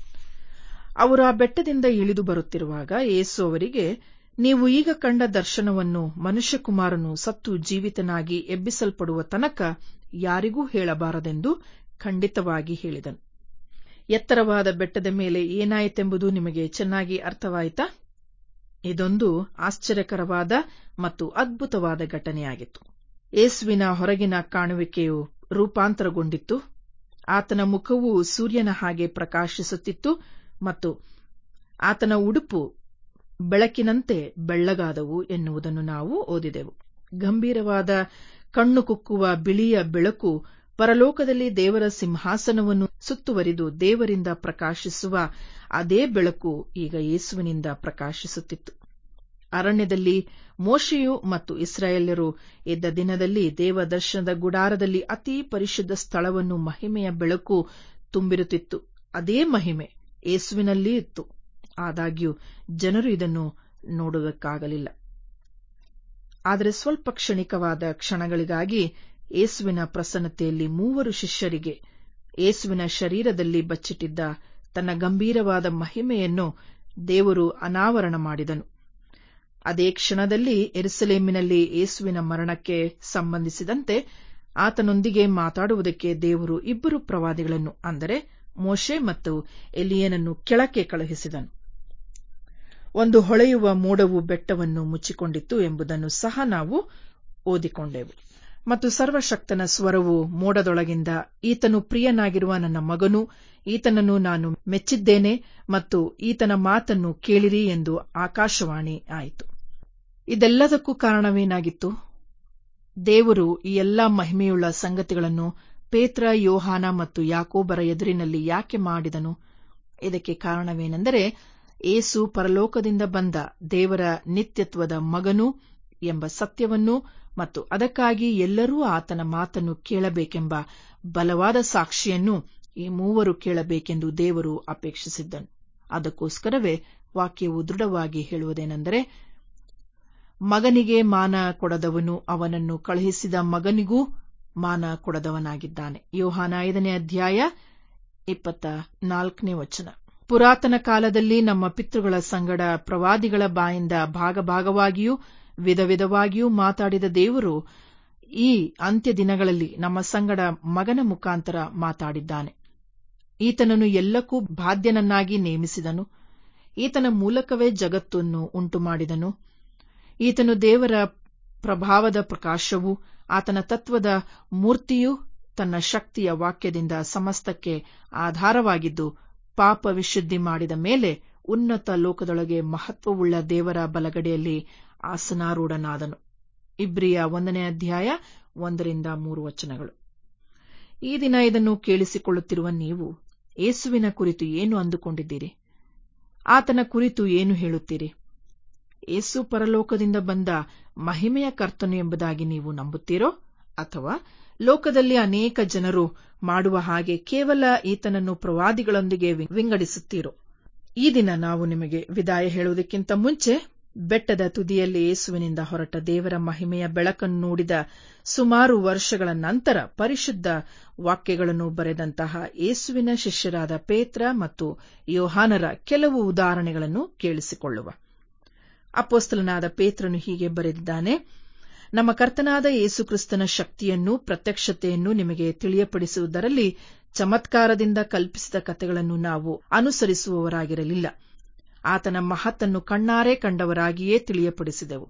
ಅವರು ಆ ಬೆಟ್ಟದಿಂದ ಇಳಿದು ಬರುತ್ತಿರುವಾಗ ಯೇಸು ಅವರಿಗೆ ನೀವು ಈಗ ಕಂಡ ದರ್ಶನವನ್ನು ಮನುಷ್ಯಕುಮಾರನು ಸತ್ತು ಜೀವಿತನಾಗಿ ಎಬ್ಬಿಸಲ್ಪಡುವ ತನಕ ಯಾರಿಗೂ ಹೇಳಬಾರದೆಂದು ಖಂಡಿತವಾಗಿ ಹೇಳಿದನು ಎತ್ತರವಾದ ಬೆಟ್ಟದ ಮೇಲೆ ಏನಾಯಿತೆಂಬುದು ನಿಮಗೆ ಚೆನ್ನಾಗಿ ಅರ್ಥವಾಯಿತಾ ಇದೊಂದು ಆಶ್ಚರ್ಯಕರವಾದ ಮತ್ತು ಅದ್ಭುತವಾದ ಘಟನೆಯಾಗಿತ್ತು ಯೇಸುವಿನ ಹೊರಗಿನ ಕಾಣುವಿಕೆಯು ರೂಪಾಂತರಗೊಂಡಿತ್ತು ಆತನ ಮುಖವು ಸೂರ್ಯನ ಹಾಗೆ ಪ್ರಕಾಶಿಸುತ್ತಿತ್ತು ಮತ್ತು ಆತನ ಉಡುಪು ಬೆಳಕಿನಂತೆ ಬೆಳ್ಳಗಾದವು ಎನ್ನುವುದನ್ನು ನಾವು ಓದಿದೆವು ಗಂಭೀರವಾದ ಕಣ್ಣು ಕುಕ್ಕುವ ಬಿಳಿಯ ಬೆಳಕು ಪರಲೋಕದಲ್ಲಿ ದೇವರ ಸಿಂಹಾಸನವನ್ನು ಸುತ್ತುವರಿದು ದೇವರಿಂದ ಪ್ರಕಾಶಿಸುವ ಅದೇ ಬೆಳಕು ಈಗ ಯೇಸುವಿನಿಂದ ಪ್ರಕಾಶಿಸುತ್ತಿತ್ತು ಅರಣ್ಯದಲ್ಲಿ ಮೋಶೆಯು ಮತ್ತು ಇಸ್ರಾಯೇಲ್ಯರು ಇದ್ದ ದಿನದಲ್ಲಿ ದೇವದರ್ಶನದ ಗುಡಾರದಲ್ಲಿ ಅತಿ ಪರಿಶುದ್ಧ ಸ್ಥಳವನ್ನು ಮಹಿಮೆಯ ಬೆಳಕು ತುಂಬಿರುತ್ತಿತ್ತು ಅದೇ ಮಹಿಮೆ ಯೇಸುವಿನಲ್ಲಿ ಇತ್ತು ಆದಾಗ್ಯೂ ಜನರು ಇದನ್ನು ನೋಡುವುದಕ್ಕಾಗಲಿಲ್ಲ ಆದರೆ ಸ್ವಲ್ಪ ಕ್ಷಣಿಕವಾದ ಕ್ಷಣಗಳಿಗಾಗಿ ಯೇಸುವಿನ ಪ್ರಸನ್ನತೆಯಲ್ಲಿ ಮೂವರು ಶಿಷ್ಯರಿಗೆ ಯೇಸುವಿನ ಶರೀರದಲ್ಲಿ ಬಚ್ಚಿಟ್ಟಿದ್ದ ತನ್ನ ಗಂಭೀರವಾದ ಮಹಿಮೆಯನ್ನು ದೇವರು ಅನಾವರಣ ಮಾಡಿದನು ಅದೇ ಕ್ಷಣದಲ್ಲಿ ಎರುಸಲೇಮಿನಲ್ಲಿ ಯೇಸುವಿನ ಮರಣಕ್ಕೆ ಸಂಬಂಧಿಸಿದಂತೆ ಆತನೊಂದಿಗೆ ಮಾತಾಡುವುದಕ್ಕೆ ದೇವರು ಇಬ್ಬರು ಪ್ರವಾದಿಗಳನ್ನು ಅಂದರೆ ಮೋಶೆ ಮತ್ತು ಎಲಿಯನನ್ನು ಕೆಳಕ್ಕೆ ಕಳುಹಿಸಿದನು ಒಂದು ಹೊಳೆಯುವ ಮೋಡವು ಬೆಟ್ಟವನ್ನು ಮುಚ್ಚಿಕೊಂಡಿತ್ತು ಎಂಬುದನ್ನು ಸಹ ನಾವು ಓದಿಕೊಂಡೆವು ಮತ್ತು ಸರ್ವಶಕ್ತನ ಸ್ವರವು ಮೋಡದೊಳಗಿಂದ ಈತನು ಪ್ರಿಯನಾಗಿರುವ ನನ್ನ ಮಗನು ಈತನನ್ನು ನಾನು ಮೆಚ್ಚಿದ್ದೇನೆ ಮತ್ತು ಈತನ ಮಾತನ್ನು ಕೇಳಿರಿ ಎಂದು ಆಕಾಶವಾಣಿ ಆಯಿತು ಇದೆಲ್ಲದಕ್ಕೂ ಕಾರಣವೇನಾಗಿತ್ತು ದೇವರು ಈ ಎಲ್ಲಾ ಮಹಿಮೆಯುಳ್ಳ ಸಂಗತಿಗಳನ್ನು ಪೇತ್ರ ಯೋಹಾನ ಮತ್ತು ಯಾಕೋಬರ ಎದುರಿನಲ್ಲಿ ಯಾಕೆ ಮಾಡಿದನು ಇದಕ್ಕೆ ಕಾರಣವೇನೆಂದರೆ ಏಸು ಪರಲೋಕದಿಂದ ಬಂದ ದೇವರ ನಿತ್ಯತ್ವದ ಮಗನು ಎಂಬ ಸತ್ಯವನ್ನು ಮತ್ತು ಅದಕ್ಕಾಗಿ ಎಲ್ಲರೂ ಆತನ ಮಾತನ್ನು ಕೇಳಬೇಕೆಂಬ ಬಲವಾದ ಸಾಕ್ಷಿಯನ್ನು ಈ ಮೂವರು ಕೇಳಬೇಕೆಂದು ದೇವರು ಅಪೇಕ್ಷಿಸಿದ್ದನು ಅದಕ್ಕೋಸ್ಕರವೇ ವಾಕ್ಯವು ದೃಢವಾಗಿ ಹೇಳುವುದೇನೆಂದರೆ ಮಗನಿಗೆ ಮಾನ ಕೊಡದವನು ಅವನನ್ನು ಕಳುಹಿಸಿದ ಮಗನಿಗೂ ಮಾನ ಕೊಡದವನಾಗಿದ್ದಾನೆ ಯೋಹಾನ ಐದನೇ ಅಧ್ಯಾಯ ಇಪ್ಪತ್ತ ನಾಲ್ಕನೇ ವಚನ ಪುರಾತನ ಕಾಲದಲ್ಲಿ ನಮ್ಮ ಪಿತೃಗಳ ಸಂಗಡ ಪ್ರವಾದಿಗಳ ಬಾಯಿಂದ ಭಾಗಭಾಗವಾಗಿಯೂ ವಿಧ ವಿಧವಾಗಿಯೂ ಮಾತಾಡಿದ ದೇವರು ಈ ಅಂತ್ಯ ದಿನಗಳಲ್ಲಿ ನಮ್ಮ ಸಂಗಡ ಮಗನ ಮುಖಾಂತರ ಮಾತಾಡಿದ್ದಾನೆ ಈತನನ್ನು ಎಲ್ಲಕ್ಕೂ ಬಾಧ್ಯನನ್ನಾಗಿ ನೇಮಿಸಿದನು ಈತನ ಮೂಲಕವೇ ಜಗತ್ತನ್ನು ಉಂಟುಮಾಡಿದನು ಈತನು ದೇವರ ಪ್ರಭಾವದ ಪ್ರಕಾಶವೂ ಆತನ ತತ್ವದ ಮೂರ್ತಿಯೂ ತನ್ನ ಶಕ್ತಿಯ ವಾಕ್ಯದಿಂದ ಸಮಸ್ತಕ್ಕೆ ಆಧಾರವಾಗಿದ್ದು ಪಾಪ ವಿಶುದ್ಧಿ ಮಾಡಿದ ಮೇಲೆ ಉನ್ನತ ಲೋಕದೊಳಗೆ ಮಹತ್ವವುಳ್ಳ ದೇವರ ಬಲಗಡೆಯಲ್ಲಿ ಆಸನಾರೂಢನಾದನು ಇಬ್ರಿಯ ಒಂದನೇ ಅಧ್ಯಾಯ ಒಂದರಿಂದ ಮೂರು ವಚನಗಳು ಈ ದಿನ ಇದನ್ನು ಕೇಳಿಸಿಕೊಳ್ಳುತ್ತಿರುವ ನೀವು ಯೇಸುವಿನ ಕುರಿತು ಏನು ಅಂದುಕೊಂಡಿದ್ದೀರಿ ಆತನ ಕುರಿತು ಏನು ಹೇಳುತ್ತೀರಿ ಯೇಸು ಪರಲೋಕದಿಂದ ಬಂದ ಮಹಿಮೆಯ ಕರ್ತನು ಎಂಬುದಾಗಿ ನೀವು ನಂಬುತ್ತೀರೋ ಅಥವಾ ಲೋಕದಲ್ಲಿ ಅನೇಕ ಜನರು ಮಾಡುವ ಹಾಗೆ ಕೇವಲ ಈತನನ್ನು ಪ್ರವಾದಿಗಳೊಂದಿಗೆ ವಿಂಗಡಿಸುತ್ತೀರೋ ಈ ದಿನ ನಾವು ನಿಮಗೆ ವಿದಾಯ ಹೇಳುವುದಕ್ಕಿಂತ ಮುಂಚೆ ಬೆಟ್ಟದ ತುದಿಯಲ್ಲಿ ಯೇಸುವಿನಿಂದ ಹೊರಟ ದೇವರ ಮಹಿಮೆಯ ಬೆಳಕನ್ನು ನೋಡಿದ ಸುಮಾರು ವರ್ಷಗಳ ನಂತರ ಪರಿಶುದ್ಧ ವಾಕ್ಯಗಳನ್ನು ಬರೆದಂತಹ ಯೇಸುವಿನ ಶಿಷ್ಯರಾದ ಪೇತ್ರ ಮತ್ತು ಯೋಹಾನರ ಕೆಲವು ಉದಾಹರಣೆಗಳನ್ನು ಕೇಳಿಸಿಕೊಳ್ಳುವ ಅಪೋಸ್ತಲನಾದ ಪೇತ್ರನು ಹೀಗೆ ಬರೆದಿದ್ದಾನೆ ನಮ್ಮ ಕರ್ತನಾದ ಯೇಸುಕ್ರಿಸ್ತನ ಶಕ್ತಿಯನ್ನು ಪ್ರತ್ಯಕ್ಷತೆಯನ್ನು ನಿಮಗೆ ತಿಳಿಯಪಡಿಸುವುದರಲ್ಲಿ ಚಮತ್ಕಾರದಿಂದ ಕಲ್ಪಿಸಿದ ಕಥೆಗಳನ್ನು ನಾವು ಅನುಸರಿಸುವವರಾಗಿರಲಿಲ್ಲ ಆತನ ಮಹತ್ತನ್ನು ಕಣ್ಣಾರೆ ಕಂಡವರಾಗಿಯೇ ತಿಳಿಯಪಡಿಸಿದೆವು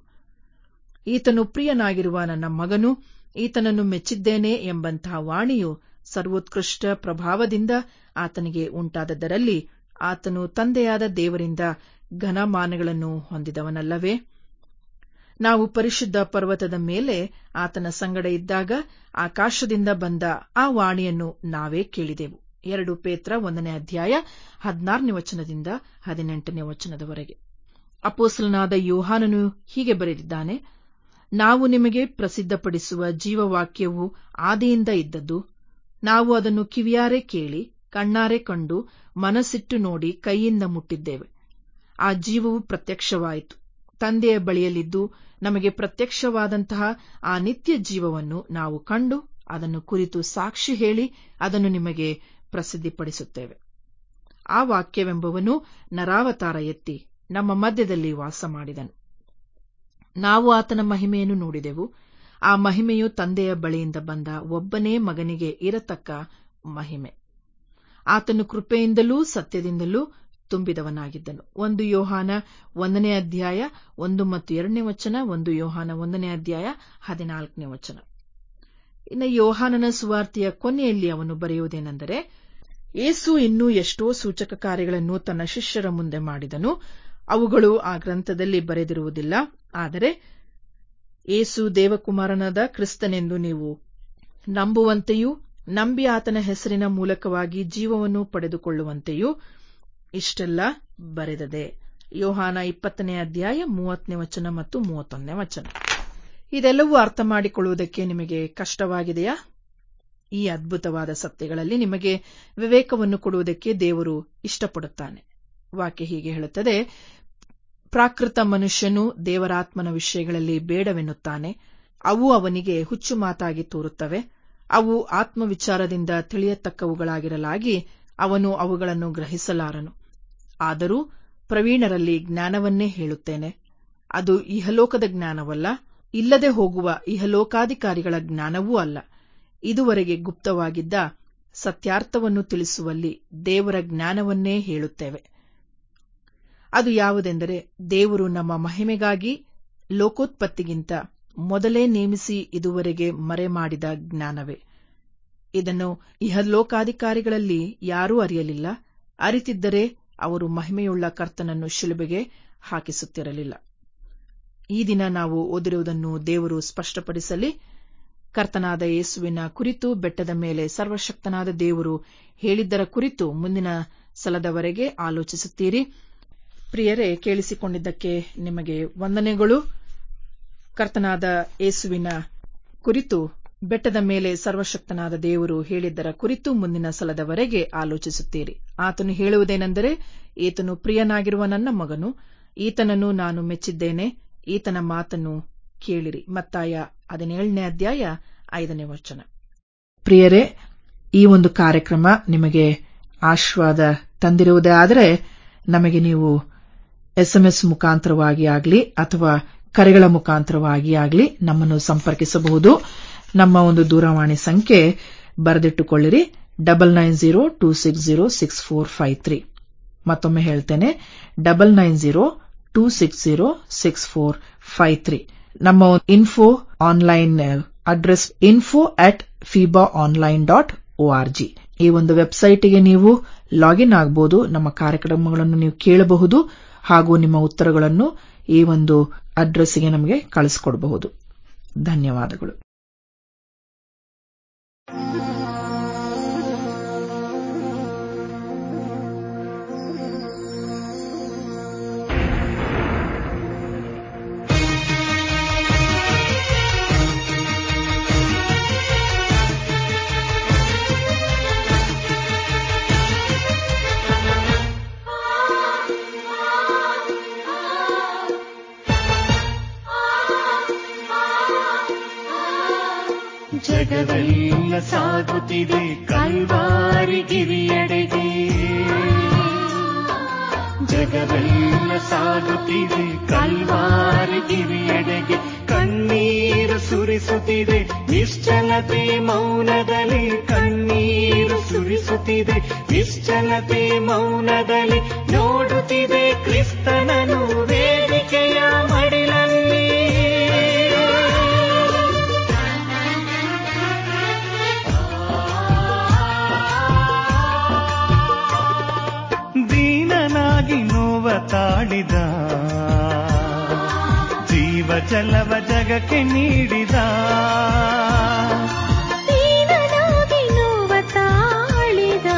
ಈತನು ಪ್ರಿಯನಾಗಿರುವ ನನ್ನ ಮಗನು ಈತನನ್ನು ಮೆಚ್ಚಿದ್ದೇನೆ ಎಂಬಂತಹ ವಾಣಿಯು ಸರ್ವೋತ್ಕೃಷ್ಟ ಪ್ರಭಾವದಿಂದ ಆತನಿಗೆ ಉಂಟಾದದ್ದರಲ್ಲಿ ಆತನು ತಂದೆಯಾದ ದೇವರಿಂದ ಘನಮಾನಗಳನ್ನು ಹೊಂದಿದವನಲ್ಲವೇ ನಾವು ಪರಿಶುದ್ಧ ಪರ್ವತದ ಮೇಲೆ ಆತನ ಸಂಗಡ ಇದ್ದಾಗ ಆಕಾಶದಿಂದ ಬಂದ ಆ ವಾಣಿಯನ್ನು ನಾವೇ ಕೇಳಿದೆವು ಎರಡು ಪೇತ್ರ ಒಂದನೇ ಅಧ್ಯಾಯ ಹದಿನಾರನೇ ವಚನದಿಂದ ಹದಿನೆಂಟನೇ ವಚನದವರೆಗೆ ಅಪೋಸಲನಾದ ಯೋಹಾನನು ಹೀಗೆ ಬರೆದಿದ್ದಾನೆ ನಾವು ನಿಮಗೆ ಪ್ರಸಿದ್ಧಪಡಿಸುವ ಜೀವವಾಕ್ಯವು ಆದಿಯಿಂದ ಇದ್ದದ್ದು ನಾವು ಅದನ್ನು ಕಿವಿಯಾರೆ ಕೇಳಿ ಕಣ್ಣಾರೆ ಕಂಡು ಮನಸ್ಸಿಟ್ಟು ನೋಡಿ ಕೈಯಿಂದ ಮುಟ್ಟಿದ್ದೇವೆ ಆ ಜೀವವು ಪ್ರತ್ಯಕ್ಷವಾಯಿತು ತಂದೆಯ ಬಳಿಯಲ್ಲಿದ್ದು ನಮಗೆ ಪ್ರತ್ಯಕ್ಷವಾದಂತಹ ಆ ನಿತ್ಯ ಜೀವವನ್ನು ನಾವು ಕಂಡು ಅದನ್ನು ಕುರಿತು ಸಾಕ್ಷಿ ಹೇಳಿ ಅದನ್ನು ನಿಮಗೆ ಪ್ರಸಿದ್ಧಿಪಡಿಸುತ್ತೇವೆ ಆ ವಾಕ್ಯವೆಂಬವನು ನರಾವತಾರ ಎತ್ತಿ ನಮ್ಮ ಮಧ್ಯದಲ್ಲಿ ವಾಸ ಮಾಡಿದನು ನಾವು ಆತನ ಮಹಿಮೆಯನ್ನು ನೋಡಿದೆವು ಆ ಮಹಿಮೆಯು ತಂದೆಯ ಬಳಿಯಿಂದ ಬಂದ ಒಬ್ಬನೇ ಮಗನಿಗೆ ಇರತಕ್ಕ ಮಹಿಮೆ ಆತನು ಕೃಪೆಯಿಂದಲೂ ಸತ್ಯದಿಂದಲೂ ತುಂಬಿದವನಾಗಿದ್ದನು ಒಂದು ಯೋಹಾನ ಒಂದನೇ ಅಧ್ಯಾಯ ಒಂದು ಮತ್ತು ಎರಡನೇ ವಚನ ಒಂದು ಯೋಹಾನ ಒಂದನೇ ಅಧ್ಯಾಯ ಹದಿನಾಲ್ಕನೇ ವಚನ ಇನ್ನು ಯೋಹಾನನ ಸುವಾರ್ತೆಯ ಕೊನೆಯಲ್ಲಿ ಅವನು ಬರೆಯುವುದೇನೆಂದರೆ ಏಸು ಇನ್ನೂ ಎಷ್ಟೋ ಸೂಚಕ ಕಾರ್ಯಗಳನ್ನು ತನ್ನ ಶಿಷ್ಯರ ಮುಂದೆ ಮಾಡಿದನು ಅವುಗಳು ಆ ಗ್ರಂಥದಲ್ಲಿ ಬರೆದಿರುವುದಿಲ್ಲ ಆದರೆ ಏಸು ದೇವಕುಮಾರನಾದ ಕ್ರಿಸ್ತನೆಂದು ನೀವು ನಂಬುವಂತೆಯೂ ನಂಬಿ ಆತನ ಹೆಸರಿನ ಮೂಲಕವಾಗಿ ಜೀವವನ್ನು ಪಡೆದುಕೊಳ್ಳುವಂತೆಯೂ ಇಷ್ಟೆಲ್ಲ ಬರೆದದೆ ಯೋಹಾನ ಇಪ್ಪತ್ತನೇ ಅಧ್ಯಾಯ ಮೂವತ್ತನೇ ವಚನ ಮತ್ತು ಮೂವತ್ತೊಂದನೇ ವಚನ ಇದೆಲ್ಲವೂ ಅರ್ಥ ಮಾಡಿಕೊಳ್ಳುವುದಕ್ಕೆ ನಿಮಗೆ ಕಷ್ಟವಾಗಿದೆಯಾ ಈ ಅದ್ಭುತವಾದ ಸತ್ಯಗಳಲ್ಲಿ ನಿಮಗೆ ವಿವೇಕವನ್ನು ಕೊಡುವುದಕ್ಕೆ ದೇವರು ಇಷ್ಟಪಡುತ್ತಾನೆ ವಾಕ್ಯ ಹೀಗೆ ಹೇಳುತ್ತದೆ ಪ್ರಾಕೃತ ಮನುಷ್ಯನು ದೇವರಾತ್ಮನ ವಿಷಯಗಳಲ್ಲಿ ಬೇಡವೆನ್ನುತ್ತಾನೆ ಅವು ಅವನಿಗೆ ಹುಚ್ಚು ಮಾತಾಗಿ ತೋರುತ್ತವೆ ಅವು ಆತ್ಮವಿಚಾರದಿಂದ ತಿಳಿಯತಕ್ಕವುಗಳಾಗಿರಲಾಗಿ ಅವನು ಅವುಗಳನ್ನು ಗ್ರಹಿಸಲಾರನು ಆದರೂ ಪ್ರವೀಣರಲ್ಲಿ ಜ್ಞಾನವನ್ನೇ ಹೇಳುತ್ತೇನೆ ಅದು ಇಹಲೋಕದ ಜ್ಞಾನವಲ್ಲ ಇಲ್ಲದೆ ಹೋಗುವ ಇಹಲೋಕಾಧಿಕಾರಿಗಳ ಜ್ಞಾನವೂ ಅಲ್ಲ ಇದುವರೆಗೆ ಗುಪ್ತವಾಗಿದ್ದ ಸತ್ಯಾರ್ಥವನ್ನು ತಿಳಿಸುವಲ್ಲಿ ದೇವರ ಜ್ಞಾನವನ್ನೇ ಹೇಳುತ್ತೇವೆ ಅದು ಯಾವುದೆಂದರೆ ದೇವರು ನಮ್ಮ ಮಹಿಮೆಗಾಗಿ ಲೋಕೋತ್ಪತ್ತಿಗಿಂತ ಮೊದಲೇ ನೇಮಿಸಿ ಇದುವರೆಗೆ ಮರೆಮಾಡಿದ ಜ್ಞಾನವೇ ಇದನ್ನು ಇಹಲೋಕಾಧಿಕಾರಿಗಳಲ್ಲಿ ಯಾರೂ ಅರಿಯಲಿಲ್ಲ ಅರಿತಿದ್ದರೆ ಅವರು ಮಹಿಮೆಯುಳ್ಳ ಕರ್ತನನ್ನು ಶಿಲುಬೆಗೆ ಹಾಕಿಸುತ್ತಿರಲಿಲ್ಲ ಈ ದಿನ ನಾವು ಓದಿರುವುದನ್ನು ದೇವರು ಸ್ಪಷ್ಟಪಡಿಸಲಿ ಕರ್ತನಾದ ಯೇಸುವಿನ ಕುರಿತು ಬೆಟ್ಟದ ಮೇಲೆ ಸರ್ವಶಕ್ತನಾದ ದೇವರು ಹೇಳಿದ್ದರ ಕುರಿತು ಮುಂದಿನ ಸಲದವರೆಗೆ ಆಲೋಚಿಸುತ್ತೀರಿ ಪ್ರಿಯರೇ ಕೇಳಿಸಿಕೊಂಡಿದ್ದಕ್ಕೆ ನಿಮಗೆ ವಂದನೆಗಳು ಕರ್ತನಾದ ಯೇಸುವಿನ ಕುರಿತು ಬೆಟ್ಟದ ಮೇಲೆ ಸರ್ವಶಕ್ತನಾದ ದೇವರು ಹೇಳಿದ್ದರ ಕುರಿತು ಮುಂದಿನ ಸಲದವರೆಗೆ ಆಲೋಚಿಸುತ್ತೀರಿ ಆತನು ಹೇಳುವುದೇನೆಂದರೆ ಈತನು ಪ್ರಿಯನಾಗಿರುವ ನನ್ನ ಮಗನು ಈತನನ್ನು ನಾನು ಮೆಚ್ಚಿದ್ದೇನೆ ಈತನ ಮಾತನ್ನು ಕೇಳಿರಿ ಮತ್ತಾಯ ಹದಿನೇಳನೇ ಅಧ್ಯಾಯ ಐದನೇ ವಚನ ಪ್ರಿಯರೇ ಈ ಒಂದು ಕಾರ್ಯಕ್ರಮ ನಿಮಗೆ ಆಶ್ವಾದ ತಂದಿರುವುದೇ ಆದರೆ ನಮಗೆ ನೀವು ಎಸ್ಎಂಎಸ್ ಮುಖಾಂತರವಾಗಿ ಆಗಲಿ ಅಥವಾ ಕರೆಗಳ ಮುಖಾಂತರವಾಗಿ ಆಗಲಿ ನಮ್ಮನ್ನು ಸಂಪರ್ಕಿಸಬಹುದು ನಮ್ಮ ಒಂದು ದೂರವಾಣಿ ಸಂಖ್ಯೆ ಬರೆದಿಟ್ಟುಕೊಳ್ಳಿರಿ double nine zero two six zero six four five three ಮತ್ತೊಮ್ಮೆ ಹೇಳ್ತೇನೆ double nine zero two six zero six four five three ನಮ್ಮ info online address info at FIBA online dot O R G ಈ ಒಂದು ವೆಬ್ಸೈಟ್ಗೆ ನೀವು login ಆಗಬಹುದು ನಮ್ಮ ಕಾರ್ಯಕ್ರಮಗಳನ್ನು ನೀವು ಕೇಳಬಹುದು ಹಾಗೂ ನಿಮ್ಮ ಉತ್ತರಗಳನ್ನು ಈ ಒಂದು ಅಡ್ರೆಸ್ಗೆ ನಮಗೆ ಕಳಿಸಿಕೊಡಬಹುದು ಧನ್ಯವಾದಗಳು ಜಗವೆಲ್ಲ ಸಾಗುತ್ತಿದೆ ಕಲ್ವಾರಿ ಗಿರಿಯಡೆಗೆ ಜಗವೆಲ್ಲ ಸಾಗುತ್ತಿದೆ ಕಲ್ವಾರಿ ಗಿರಿಯಡೆಗೆ ಕಣ್ಣೀರು ಸುರಿಸುತ್ತಿದೆ ನಿಶ್ಚಲತೆ ಮೌನದಲ್ಲಿ ಕಣ್ಣೀರು ಸುರಿಸುತ್ತಿದೆ ನಿಶ್ಚಲತೆ ಮೌನದಲ್ಲಿ ನೋಡುತ್ತಿದೆ ಕ್ರಿಸ್ತನನು ವೇದಿಕೆಯ ಮಡಿಲಲ್ಲಿ ದೀನನಾಗಿ ನೋವ ತಾಳಿದ ಜೀವ ಜಲವ ಜಗಕ್ಕೆ ನೀಡಿದ ದೀನನಾಗಿ ನೋವ ತಾಳಿದ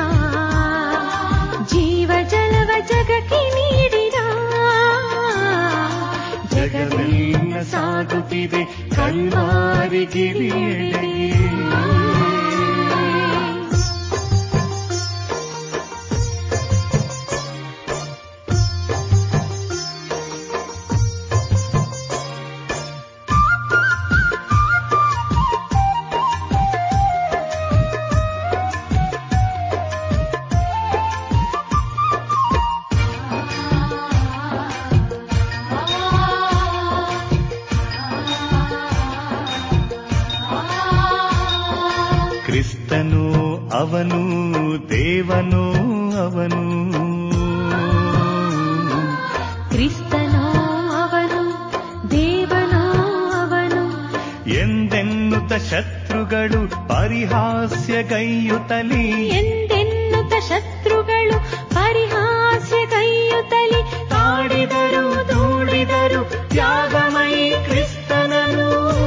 ಜೀವ ಜಲವ ಜಗಕ್ಕೆ ನೀಡಿದ ಜಗವೆಲ್ಲ ಸಾಗುತ್ತಿದೆ ಕಲ್ವಾರಿ ಗಿರಿಯೆಡೆಗೆ ಅವನು ದೇವನೋ ಅವನು ಕ್ರಿಸ್ತನೋ ಅವನು ದೇವನೋ ಅವನು ಎಂದೆನ್ನುತ್ತ ಶತ್ರುಗಳು ಪರಿಹಾಸ್ಯಗೈಯುತ್ತಲಿ ಎಂದೆನ್ನುತ್ತ ಶತ್ರುಗಳು ಪರಿಹಾಸ್ಯ ಕೈಯುತ್ತಲಿ ಕಾಡಿದರು ದೂಡಿದರು ತ್ಯಾಗಮಯಿ ಕ್ರಿಸ್ತನನು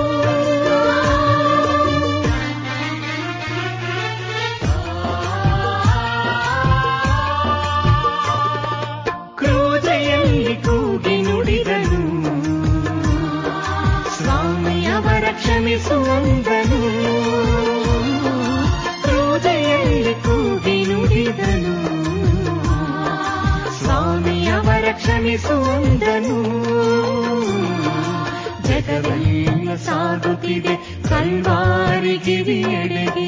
ಕ್ರೂಜೆಯಲ್ಲಿ ಕೂಗಿ ನುಡಿದನು ಸ್ವಾಮಿಯವರ ಕ್ಷಮಿಸುವಂದನು ಕ್ರೂಜೆಯಲ್ಲಿ ಕೂಗಿ ನುಡಿದನು ಸ್ವಾಮಿಯವರ ಕ್ಷಮಿಸುವಂದನು ಜಗವೆಲ್ಲ ಸಾಗುತ್ತಿದೆ ಕಲ್ವಾರಿ ಗಿರಿಯೆಡೆಗೆ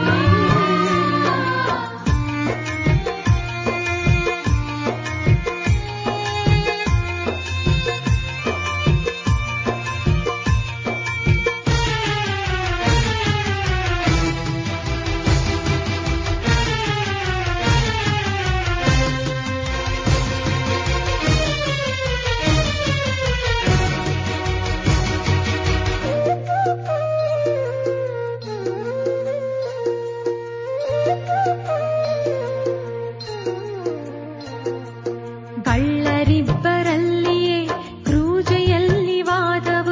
ಕಳ್ಳರಿಬ್ಬರಲ್ಲಿಯೇ ಕ್ರೂಜೆಯಲ್ಲಿ ವಾದವು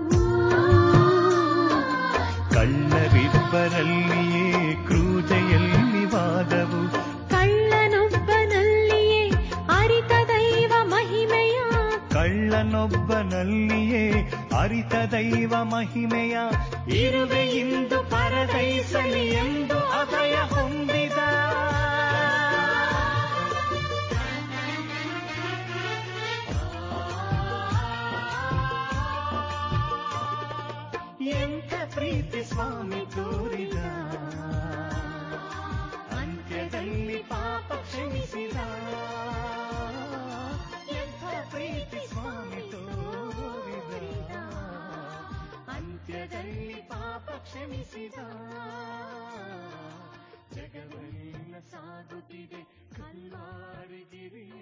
ಕಳ್ಳರಿಬ್ಬರಲ್ಲಿಯೇ ಕ್ರೂಜೆಯಲ್ಲಿ ವಾದವು ಕಳ್ಳನೊಬ್ಬನಲ್ಲಿಯೇ ಅರಿತ ದೈವ ಮಹಿಮೆಯ ಕಳ್ಳನೊಬ್ಬನಲ್ಲಿಯೇ ಅರಿತ ದೈವ ಮಹಿಮೆಯ ಇರುವೆ ಇಂದು ಪರದೈಸಲಿ ಎಂದು ಅಭಯ ಹೊಂದಿದ ಎಂಥ ಪ್ರೀತಿ ಸ್ವಾಮಿ ತೋರಿದ ಅಂತ್ಯದಲ್ಲಿ ಪಾಪ ಕ್ಷಮಿಸಿದ ಎಂಥ ಪ್ರೀತಿ ಸ್ವಾಮಿ ತೋರಿದ ಅಂತ್ಯದಲ್ಲಿ ಪಾಪ ಕ್ಷಮಿಸಿದ ಜಗವೆಲ್ಲ ಸಾಗುತ್ತಿದೆ ಕಲ್ವಾರಿ ಗಿರಿಯ